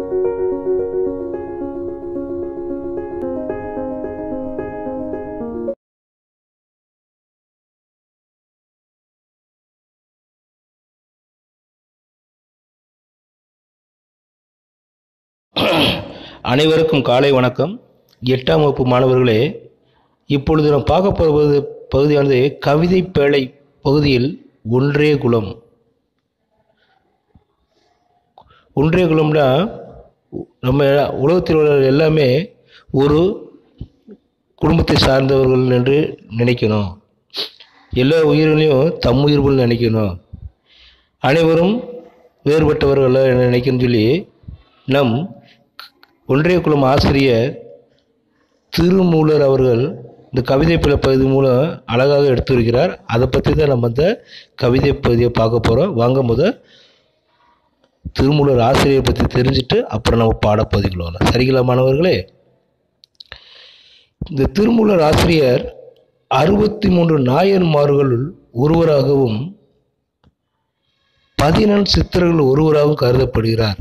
அனைவருக்கும் காலை வணக்கம் எட்டாம் வகுப்பு மாணவர்களே இப்பொழுது நாம் பார்க்க போவது பகுதியானது கவிதை பேழை பகுதியில் ஒன்றே குலம் ஒன்றே குலம்னா நம்ம உலகத்தில் உள்ள எல்லாமே ஒரு குடும்பத்தை சார்ந்தவர்கள் என்று நினைக்கணும் எல்லா உயிர்களையும் தம் உயிர் போல் நினைக்கணும் அனைவரும் வேறுபட்டவர்கள் என நினைக்கணும்னு சொல்லி நம் ஒன்றிய குலம் ஆசிரியர் திருமூலர் அவர்கள் இந்த கவிதை பிழை பகுதி மூலம் அழகாக எடுத்திருக்கிறார் அதை பற்றி தான் நம்ம இந்த கவிதை பகுதியை பார்க்க போகிறோம் வாங்க முத திருமூலர் ஆசிரியரை பற்றி தெரிஞ்சுட்டு அப்புறம் நம்ம பாடப்பகுதிக்குள்ள வரலாம் சரிங்களா மாணவர்களே இந்த திருமூலர் ஆசிரியர் அறுபத்தி மூன்று நாயன்மார்களுள் ஒருவராகவும் பதினெண் சித்தர்கள் ஒருவராகவும் கருதப்படுகிறார்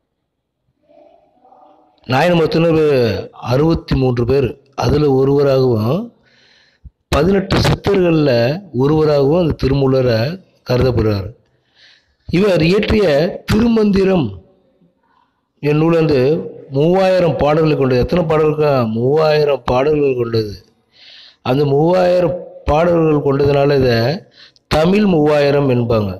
நாயன் மொத்தனர் அறுபத்தி மூன்று பேர் அதில் ஒருவராகவும் பதினெட்டு சித்தர்களில் ஒருவராகவும் அந்த திருமூலரை கருதப்படுறார் இவர் இயற்றிய திருமந்திரம் என் நூல் வந்து மூவாயிரம் பாடல்கள் கொண்டது எத்தனை பாடல்கள் மூவாயிரம் பாடல்கள் கொண்டது அந்த மூவாயிரம் பாடல்கள் கொண்டதுனால இதை தமிழ் மூவாயிரம் என்பாங்க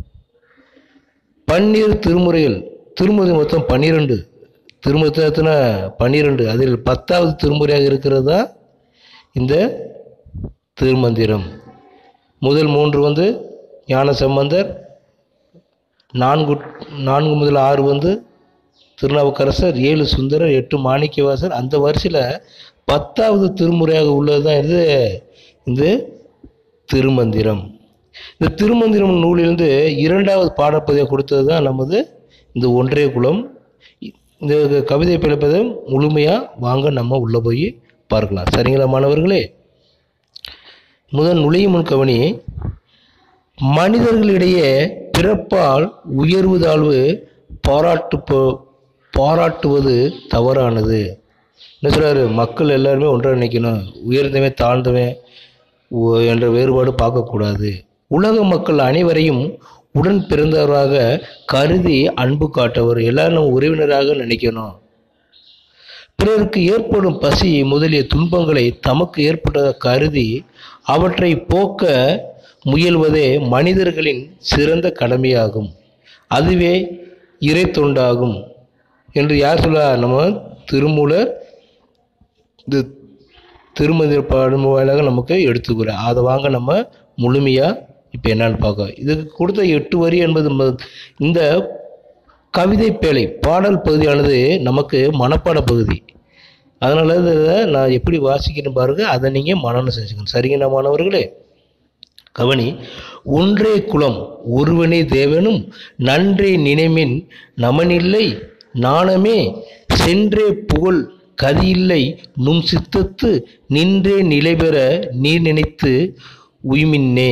பன்னீர் திருமுறைகள் திருமுறை மொத்தம் பன்னிரெண்டு திருமுறை எத்தனை பன்னிரெண்டு அதில் பத்தாவது திருமுறையாக இருக்கிறது தான் இந்த திருமந்திரம் முதல் மூன்று வந்து ஞான சம்பந்தர் நான்கு நான்கு முதல் ஆறு வந்து திருநாவுக்கரசர் ஏழு சுந்தரர் எட்டு மாணிக்கவாசர் அந்த வரிசையில் பத்தாவது திருமுறையாக உள்ளது தான் இது இந்த திருமந்திரம் இந்த திருமந்திரம் நூலிலிருந்து இரண்டாவது பாடப்பதிவை கொடுத்தது தான் நமது இந்த ஒன்றே குலம் இந்த கவிதை பிழைப்பதை முழுமையாக வாங்க நம்ம உள்ளே போய் பார்க்கலாம் சரிங்களா மாணவர்களே முதல் நுழையும் முன் கவனி மனிதர்களிடையே பிறப்பால் உயர்வு தாழ்வு பாராட்டு பாராட்டுவது தவறானது என்ன சொல்கிறாரு மக்கள் எல்லாருமே ஒன்றாக நினைக்கணும் உயர்ந்தவன் தாழ்ந்தவன் என்ற வேறுபாடு பார்க்கக்கூடாது உலக மக்கள் அனைவரையும் உடன் பிறந்தவராக கருதி அன்பு காட்டவர் எல்லாரும் உறவினராக நினைக்கணும் பிறருக்கு ஏற்படும் பசி முதலிய துன்பங்களை தமக்கு ஏற்பட்டதாக கருதி அவற்றை போக்க முயல்வதே மனிதர்களின் சிறந்த கடமையாகும் அதுவே இறை தொண்டாகும் என்று யார் சொல்ல நம்ம திருமூலர் இந்த திருமதி பாடும் வாயிலாக நமக்கு எடுத்துக்கிறோம் அதை வாங்க நம்ம முழுமையாக இப்போ என்னன்னு பார்க்க இதுக்கு கொடுத்த எட்டு வரி என்பது இந்த கவிதை பேழை பாடல் பகுதியானது நமக்கு மனப்பாட பகுதி அதனால இதை நான் எப்படி வாசிக்கிறேன் பாருங்க அதை நீங்கள் மனநம் செஞ்சுக்கணும் சரிங்கண்ணா மாணவர்களே கவனி ஒன்றே குலம் ஒருவனே தேவனும் நன்றே நினைமின் நமனில்லை நாணமே சென்றே புகழ் கதியில்லை நும் சித்தத்து நின்றே நிலை பெற நீர் நினைத்து உய்மின்னே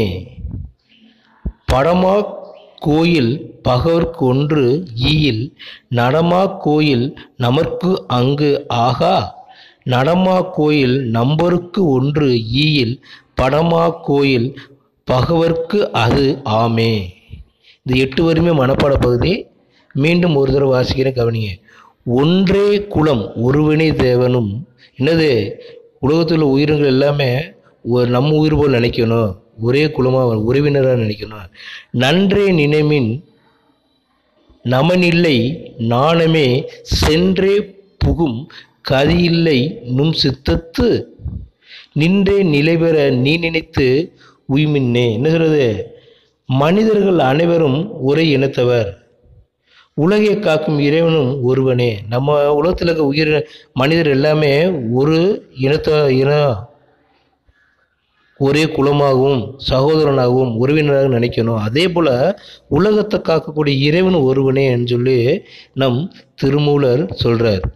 படமா கோயில் பகவர்க்கு ஒன்று ஈயில் நடமா கோயில் நமர்க்கு அங்கு ஆகா நடமா கோயில் நம்பருக்கு ஒன்று ஈயில் படமா கோயில் பகவர்க்கு அது ஆமே இந்த எட்டு வரியுமே மனப்பாட பகுதி மீண்டும் ஒரு தடவை வாசிக்கிறேன் கவனிங்க ஒன்றே குலம் ஒருவனே தேவனும் என்னது உலகத்தில் உள்ள உயிரினங்கள் எல்லாமே ஒரு நம்ம உயிர் போல் நினைக்கணும் ஒரே குலமாக உறவினராக நினைக்கணும் நன்றே நினைமின் நமனில்லை நாணமே சென்றே புகும் கதியில்லை நும் சித்தத்து நின்றே நிலை பெற நீ நினைத்து உய்மின்னே என்ன சொல்றது மனிதர்கள் அனைவரும் ஒரே இனத்தவர் உலகை காக்கும் இறைவனும் ஒருவனே நம்ம உலகத்தில் இருக்க உயிர் மனிதர் எல்லாமே ஒரு இனத்த இனம் ஒரே குலமாகவும் சகோதரனாகவும் உறவினராக நினைக்கணும் அதே போல் உலகத்தை காக்கக்கூடிய இறைவன் ஒருவனே என்று சொல்லி நம் திருமூலர் சொல்கிறார்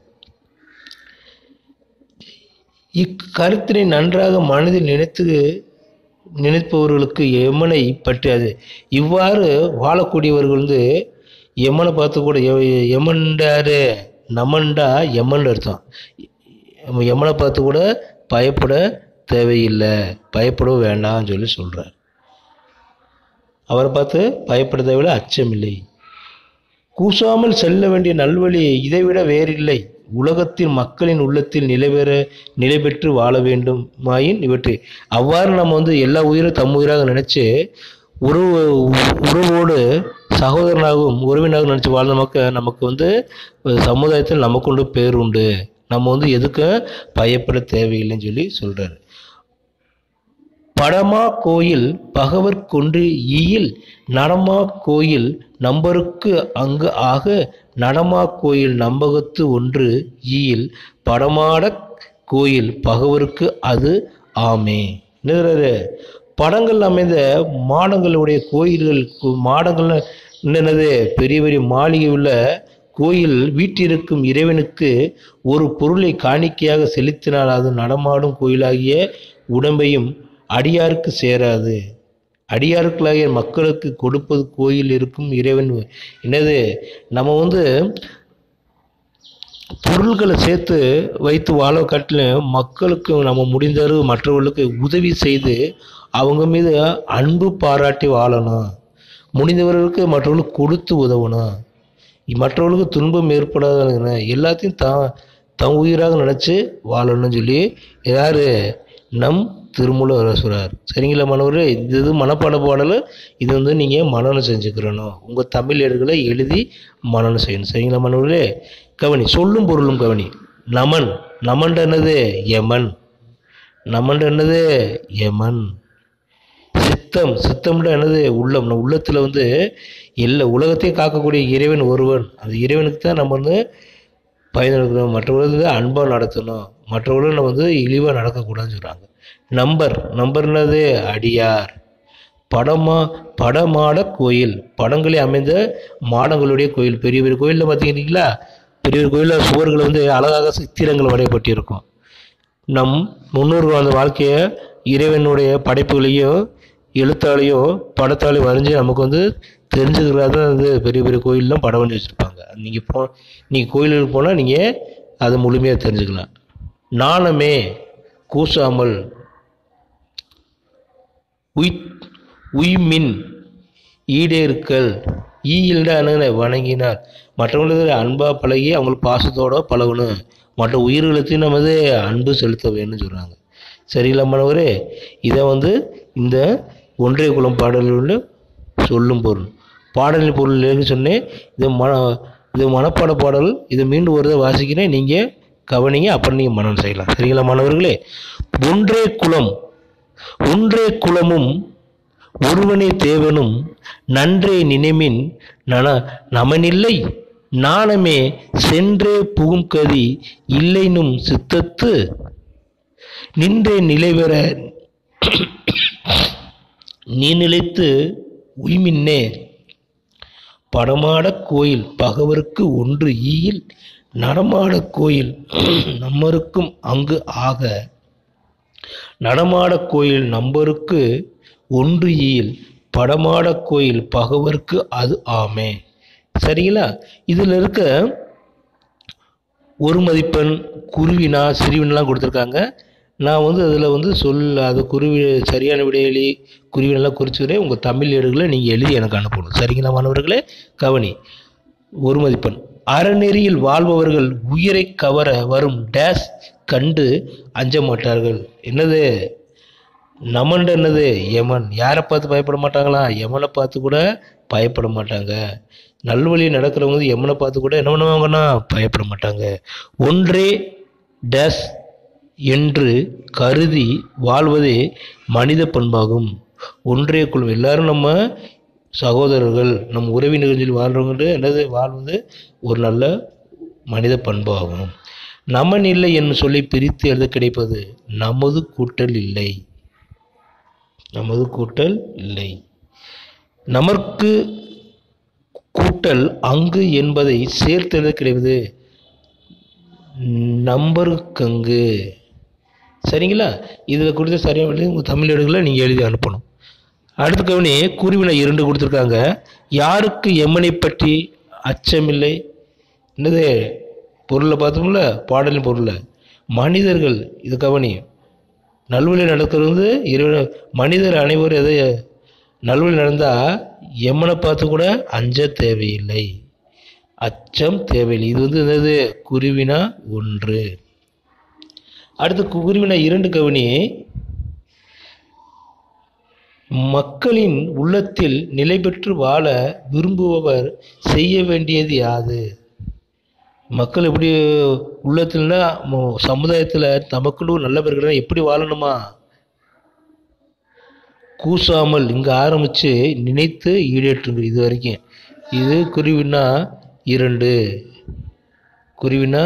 இக்கருத்தினை நன்றாக மனதில் நினைத்து நினைப்பவர்களுக்கு எமனை பற்றியது இவ்வாறு வாழக்கூடியவர்கள் வந்து எமனை பார்த்து கூட எ- எமன்டாரு நமன்டா எமன் அர்த்தம் நம்ம எமனை பார்த்து கூட பயப்பட தேவையில்லை பயப்பட வேண்டாம்னு சொல்லி சொல்கிறார் அவரை பார்த்து பயப்பட தேவையில்லை அச்சமில்லை கூசாமல் செல்ல வேண்டிய நல்வழி இதைவிட வேறில்லை உலகத்தில் மக்களின் உள்ளத்தில் நிலைபெற நிலை பெற்று வாழ வேண்டும் மாயின் இவற்றை அவ்வாறு நம்ம வந்து எல்லா உயிரும் தம் உயிராக நினைச்சு உறவு உறவோடு சகோதரனாகவும் உறவினராகவும் நினச்சி வாழ்ந்த மக்கள் நமக்கு வந்து சமுதாயத்தில் நமக்குண்டு பேர் உண்டு நம்ம வந்து எதுக்கும் பயப்பட தேவையில்லைன்னு சொல்லி சொல்றாரு படமா கோயில் பகவர் கொன்று ஈயில் நடமா கோயில் நம்பருக்கு அங்கு ஆக நடமா கோயில் நம்பகத்து ஒன்று ஈயில் படமாட கோயில் பகவருக்கு அது ஆமே என்னது படங்கள் அமைந்த மாடங்களுடைய கோயில்கள் கு- மாடங்கள் என்னது பெரிய பெரிய மாளிகை உள்ள கோயில் வீட்டிருக்கும் இறைவனுக்கு ஒரு பொருளை காணிக்கையாக செலுத்தினால் அது நடமாடும் கோயிலாகிய உடம்பையும் அடியாருக்கு சேராது அடியாருக்களாகிய மக்களுக்கு கொடுப்பது கோயில் இருக்கும் இறைவன் என்னது நம்ம வந்து பொருள்களை சேர்த்து வைத்து வாழ காட்டிலும் மக்களுக்கு நம்ம முடிந்தளவு மற்றவர்களுக்கு உதவி செய்து அவங்க மீது அன்பு பாராட்டி வாழணும் முடிந்தவர்களுக்கு மற்றவர்களுக்கு கொடுத்து உதவணும் மற்றவர்களுக்கு துன்பம் ஏற்படாத எல்லாத்தையும் தான் தன் உயிராக நினச்சி வாழணும்னு சொல்லி யார் நம் திருமூலர் சொல்கிறார் சரிங்களா மாணவர்களே இது இது மனப்பாட பாடல் இது வந்து நீங்கள் மனனம் செஞ்சுக்கிறணும் உங்கள் தமிழ் ஏடுகளை எழுதி மனனம் செய்யணும் சரிங்களா மாணவர்களே கவனி சொல்லும் பொருளும் கவனி நமன் நமன்ட என்னது யமன் நமன்ட என்னது யமன் சித்தம் சித்தம்னா என்னது உள்ளம் நம்ம உள்ளத்தில் வந்து எல்லா உலகத்தையும் காக்கக்கூடிய இறைவன் ஒருவன் அந்த இறைவனுக்கு தான் நம்ம வந்து பயன்படுத்தணும் மற்றவர்களுக்கு அன்பாக நடத்தணும் மற்றவர்களும் நம்ம வந்து இழிவாக நடக்கக்கூடாதுன்னு சொல்கிறாங்க நம்பர் நம்பர் என்னது அடியார் படமா படமாட கோயில் படங்களே அமைந்த மாடங்களுடைய கோயில் பெரிய பெரிய கோயிலில் பார்த்தீங்கன்னா பெரிய பெரிய கோயிலில் சுவர்கள் வந்து அழகாக சித்திரங்கள் வரையப்பட்டிருக்கும் நம் முன்னோர்கள் வாழ்ந்த வாழ்க்கையை இறைவனுடைய படைப்புகளையோ எழுத்தாலேயோ படத்தாலேயோ வரைஞ்சி நமக்கு வந்து தெரிஞ்சுக்கிறது தான் வந்து பெரிய பெரிய கோயிலெலாம் படம் வரைஞ்சி வச்சுருப்பாங்க நீங்கள் போ நீங்கள் கோயிலுக்கு போனால் நீங்கள் அதை முழுமையாக தெரிஞ்சுக்கலாம் நாணமே கூசாமல் உய் உய்மின் ஈடேற்கல் ஈயில்டான வணங்கினார் மற்றவங்களுக்கு அன்பாக பழகி அவங்களுக்கு பாசத்தோட பழகணும் மற்ற உயிர்களுக்கு நம்ம வந்து அன்பு செலுத்த வேணும்னு சொல்கிறாங்க சரிங்களா மாணவரே இதை வந்து இந்த ஒன்றிய குலம் பாடலில் சொல்லும் பொருள் பாடலின் பொருள் இல்லைன்னு சொன்னேன் இது மன இது மனப்பாட பாடல் இதை மீண்டும் ஒரு தடவை வாசிக்கிறேன் நீங்கள் கவனிங்க அப்புறம் நீங்கள் மனனம் செய்யலாம் சரிங்களா மாணவர்களே ஒன்றே குலம் ஒன்றே குலமும் ஒருவனே தேவனும் நன்றே நினைமின் நன நமனில்லை நாணமே சென்றே புகும் கதி இல்லைனும் சித்தத்து நின்றே நிலைபெற நீ நிலைத்து உய்மின்னே படமாடக் கோயில் பகவருக்கு ஒன்று ஈயில் நடமாடக் கோயில் நம்மருக்கும் அங்கு ஆக நடமாடக் கோயில் நம்பருக்கு ஒன்று ஈயில் படமாடக் கோயில் பகவருக்கு அது ஆமே சரிங்களா இதில் இருக்க ஒரு மதிப்பெண் குருவினா சிறுவினாலாம் கொடுத்துருக்காங்க நான் வந்து அதில் வந்து சொல் அது குருவி சரியான விடையெளி குருவினெல்லாம் குறிச்சுக்கிறேன் உங்கள் தமிழ் ஏடுகளை நீங்கள் எழுதி எனக்கு அனுப்பணும் சரிங்களா மாணவர்களே கவனி ஒரு மதிப்பெண் அறநெறியில் வாழ்பவர்கள் உயிரை கவர வரும் டேஸ் கண்டு அஞ்ச மாட்டார்கள் என்னது நமன்ட என்னது யமன் யாரை பார்த்து பயப்பட மாட்டாங்களா யமனை பார்த்து கூட பயப்பட மாட்டாங்க நல்வழி நடக்கிறவங்க வந்து யமனை பார்த்து கூட என்ன பண்ணுவாங்கன்னா பயப்பட மாட்டாங்க ஒன்றே டேஸ் என்று கருதி வாழ்வதே மனித பண்பாகும் ஒன்றே குழு எல்லாரும் நம்ம சகோதரர்கள் நம் உறவினர்கள் சொல்லி வாழ்றவங்க என்னது வாழ்வது ஒரு நல்ல மனித பண்பாகும் நமன் இல்லை என்று சொல்லி பிரித்து எழுத கிடைப்பது நமது கூட்டல் இல்லை நமது கூட்டல் இல்லை நமக்கு கூட்டல் அங்கு என்பதை சேர்த்து எழுத கிடைப்பது நம்பருக்கங்கு சரிங்களா இதில் கொடுத்த சரியாக எழுதி உங்கள் தமிழ் ஏடுகளை நீங்கள் எழுதி அனுப்பணும் அடுத்த கவனி குருவினை இரண்டு கொடுத்துருக்காங்க யாருக்கு எம்மனை பற்றி அச்சமில்லை என்னது பொருளை பார்த்தோம்ல பாடலின் பொருளை மனிதர்கள் இது கவனி நல்வழி நடக்கிறது வந்து இறைவன் மனிதர் அனைவரும் எதை நல்வழி நடந்தால் எம்மனை பார்த்து கூட அஞ்ச தேவையில்லை அச்சம் தேவையில்லை இது வந்து என்னது குருவினா ஒன்று அடுத்து குருவினா இரண்டு கவனி மக்களின் உள்ளத்தில் நிலை பெற்று வாழ விரும்புபவர் செய்ய வேண்டியது யாது மக்கள் எப்படி உள்ளத்தில்னா சமுதாயத்தில் நமக்குன்னு ஒரு நல்ல பேர்கள் எப்படி வாழணுமா கூசாமல் இங்கே ஆரம்பித்து நினைத்து ஈடேற்றுங்க இது வரைக்கும் இது குருவினா இரண்டு குருவினா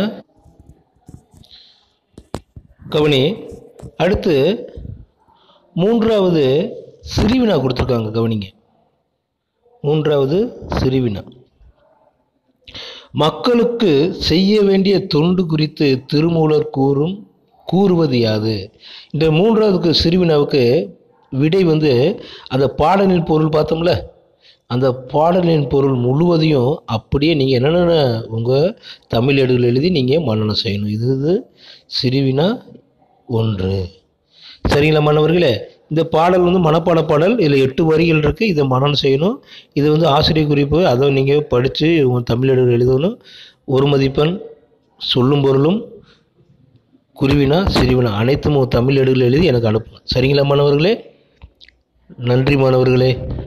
கவனி அடுத்து மூன்றாவது சிறுவினா கொடுத்துருக்காங்க கவனிங்க மூன்றாவது சிறுவினா மக்களுக்கு செய்ய வேண்டிய தொண்டு குறித்து திருமூலர் கூறும் கூறுவது யாது இந்த மூன்றாவதுக்கு சிறுவினாவுக்கு விடை வந்து அந்த பாடலின் பொருள் பார்த்தோம்ல அந்த பாடலின் பொருள் முழுவதையும் அப்படியே நீங்கள் என்னென்ன உங்கள் தமிழ் ஏடுகள் எழுதி நீங்கள் மன்னனம் செய்யணும் இது இது சிறுவினா ஒன்று சரிங்களா மாணவர்களே இந்த பாடல் வந்து மனப்பாட பாடல் இதில் எட்டு வரிகள் இருக்குது இதை மனனம் செய்யணும் இது வந்து ஆசிரியர் குறிப்பு அதை நீங்கள் படித்து உங்கள் தமிழ் எழுத எழுதணும் ஒரு மதிப்பெண் சொல்லும் பொருளும் குருவினா சிறுவினா அனைத்தும் உங்கள் தமிழ் எழுதில் எழுதி எனக்கு அனுப்புங்க சரிங்களா மாணவர்களே நன்றி மாணவர்களே